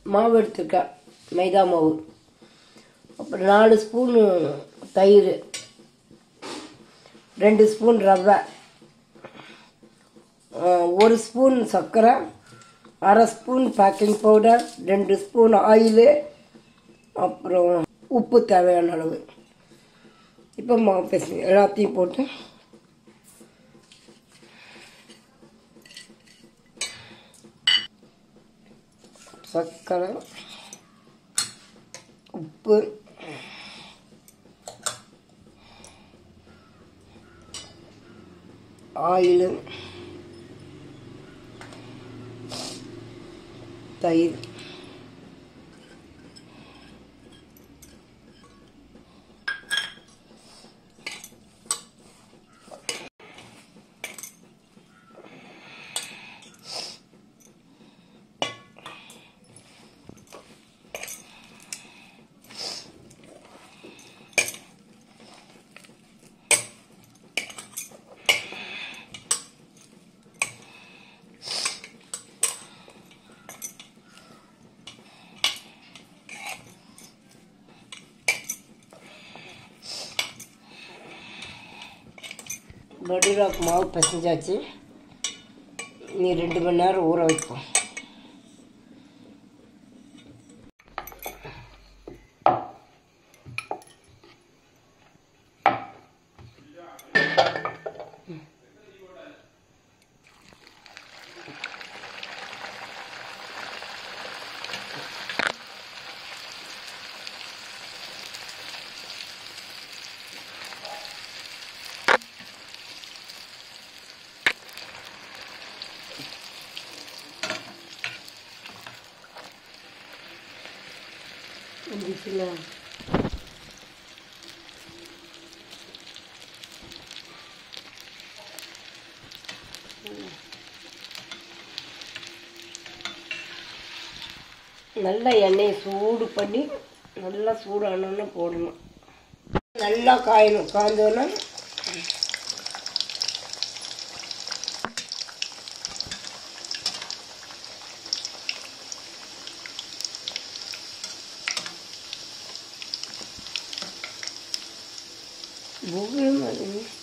மாவு எடுத்துருக்கேன் மைதா மாவு அப்புறம் நாலு ஸ்பூனு தயிர் ரெண்டு ஸ்பூன் ரவை ஆஹ், ஒரு ஸ்பூன் சர்க்கரை அரை ஸ்பூன் பேக்கிங் பவுடர் ரெண்டு ஸ்பூன் ஆயிலு அப்புறம் உப்பு தேவையான அளவு இப்போ மாவு பேசுங்க எல்லாத்தையும் போட்டு சர்க்கரை உப்பு ஆயில் தயிர் படுராக் மாவு பிசைஞ்சாச்சு நீ ரெண்டு மணி நேரம் ஊற வைப்போம் வந்துச்சுல நல்லா எண்ணெயை சூடு பண்ணி நல்லா சூடானோன்னு போடணும் நல்லா காயணும் காய்ந்தோன்னா புகழும் அது